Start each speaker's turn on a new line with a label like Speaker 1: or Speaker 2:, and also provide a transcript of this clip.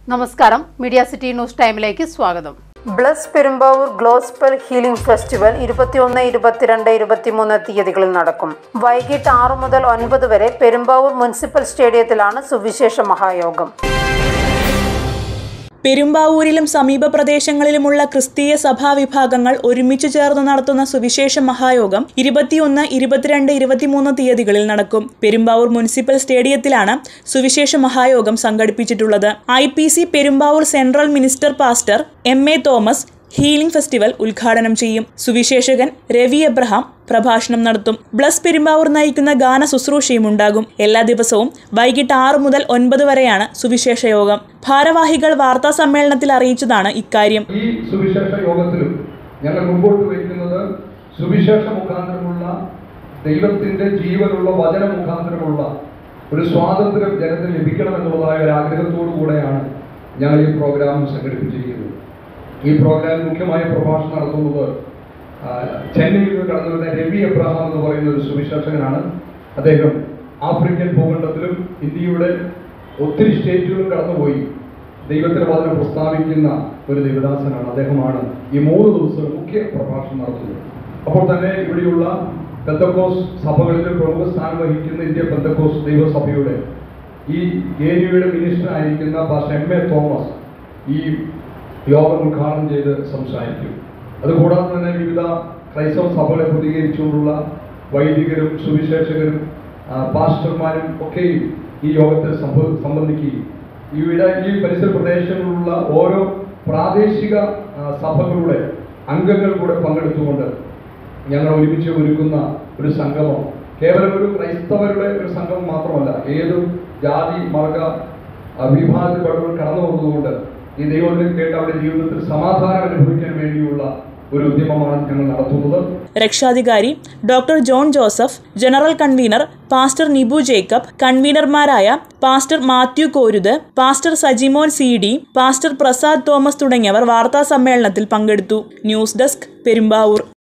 Speaker 1: നമസ്കാരം media city news ടൈമിലേക്ക് സ്വാഗതം
Speaker 2: bless Perumbavoor gospel healing festival ഇരുപത്തിയൊന്ന് ഇരുപത്തിരണ്ട് ഇരുപത്തിമൂന്ന് തീയതികളിൽ നടക്കും വൈകിട്ട് ആറു മുതൽ ഒൻപത് വരെ പെരുമ്പാവൂർ മുനിസിപ്പൽ സ്റ്റേഡിയത്തിലാണ് സുവിശേഷ മഹായോഗം
Speaker 3: പെരുമ്പാവൂരിലും സമീപ പ്രദേശങ്ങളിലുമുള്ള ക്രിസ്തീയ സഭാ വിഭാഗങ്ങൾ ഒരുമിച്ച് ചേർന്ന് നടത്തുന്ന സുവിശേഷ മഹായോഗം ഇരുപത്തിയൊന്ന് ഇരുപത്തിരണ്ട് ഇരുപത്തിമൂന്ന് തീയതികളിൽ നടക്കും പെരുമ്പാവൂർ മുനിസിപ്പൽ സ്റ്റേഡിയത്തിലാണ് സുവിശേഷ മഹായോഗം സംഘടിപ്പിച്ചിട്ടുള്ളത് I P C Perumbavoor central minister pastor M A Thomas healing festival ഉദ്ഘാടനം ചെയ്യും സുവിശേഷകൻ രവി എബ്രഹാം പ്രഭാഷണം നടത്തും ബ്ലസ് പെരുമ്പാവൂർ നയിക്കുന്ന ഗാന ശുശ്രൂഷയും ഉണ്ടാകും എല്ലാ ദിവസവും വൈകിട്ട് ആറ് മുതൽ ഒൻപത് വരെയാണ് സുവിശേഷ യോഗം ഭാരവാഹികൾ വാർത്താ സമ്മേളനത്തിൽ അറിയിച്ചതാണ് ഇക്കാര്യം
Speaker 4: ഈ സുവിശേഷ യോഗത്തിലും ഞങ്ങൾ മുമ്പോട്ട് വയ്ക്കുന്നത് സുവിശേഷ മുഖാന്തരമുള്ള ദൈവത്തിന്റെ ജീവനുള്ള വചന മുഖാന്തരമുള്ള ഒരു സ്വാതന്ത്ര്യം ജനത്തിന് ലഭിക്കണമെന്നുള്ളതായ ഒരു ആഗ്രഹത്തോടു കൂടെയാണ് ഞങ്ങൾ ഈ പ്രോഗ്രാം സംഘടിപ്പിച്ചിരിക്കുന്നത് ഈ പ്രോഗ്രാം മുഖ്യമായ പ്രഭാഷണം നടത്തുന്നത് ആ, ചെന്നൈയിൽ നിന്ന് കടന്നു വരുന്ന രവി എബ്രഹാം എന്ന് പറയുന്ന ഒരു സുവിശേഷകനാണ് അദ്ദേഹം ആഫ്രിക്കൻ ഭൂഖണ്ഡത്തിലും ഇന്ത്യയുടെ ഒത്തിരി സ്റ്റേറ്റുകളും കടന്നുപോയി ദൈവത്തിന്റെ വചനം പ്രസ്താവിക്കുന്ന ഒരു ദൈവദാസനാണ് അദ്ദേഹമാണ് ഈ മൂന്ന് ദിവസം മുഖ്യ പ്രഭാഷണം നടത്തുന്നത് അപ്പോൾ തന്നെ ഇവിടെയുള്ള പെന്തക്കോസ് സഭകളിൽ പ്രമുഖ സ്ഥാനം വഹിക്കുന്ന ഇന്ത്യ പെന്തക്കോസ് ദൈവസഭയുടെ ഈ ഏരിയയുടെ മിനിസ്റ്റർ ആയിരിക്കുന്ന പാസ്റ്റർ എം എ തോമസ് ഈ യോഗം ഉദ്ഘാടനം ചെയ്ത് സംസാരിക്കും അതുകൂടാതെ തന്നെ വിവിധ ക്രൈസ്തവ സഭകളെ പ്രതികരിച്ചുകൊണ്ടുള്ള വൈദികരും സുവിശേഷകരും ആ, പാസ്റ്റർമാരും ഒക്കെയും ഈ യോഗത്തിൽ സംഭ- സംബന്ധിക്കുകയും ഇവിടെ ഈ പരിസര പ്രദേശങ്ങളിലുള്ള ഓരോ പ്രാദേശിക ആ, സഭകളുടെ അംഗങ്ങൾ കൂടെ പങ്കെടുത്തുകൊണ്ട് ഞങ്ങൾ ഒരുമിച്ച് ഒരുക്കുന്ന ഒരു സംഗമം കേവലം ഒരു ക്രൈസ്തവരുടെ ഒരു സംഗമം മാത്രമല്ല ഏത് ജാതി മാർഗ വിഭാഗത്തിൽപ്പെട്ടവർ കടന്നു വന്നതുകൊണ്ട് ഈ ദൈവത്തിൽ കേട്ട് അവരുടെ ജീവിതത്തിൽ സമാധാനം അനുഭവിക്കാൻ വേണ്ടിയുള്ള ഒരു ഉദ്യമമാണ് ഞങ്ങൾ നടത്തുന്നത്
Speaker 3: രക്ഷാധികാരി doctor John Joseph general convener pastor Nibu Jacob കൺവീനർമാരായ pastor Mathew Koruth pastor Sajimon C D pastor Prasad Thomas തുടങ്ങിയവർ വാർത്താ സമ്മേളനത്തിൽ പങ്കെടുത്തു ന്യൂസ് ഡെസ്ക് പെരുമ്പാവൂർ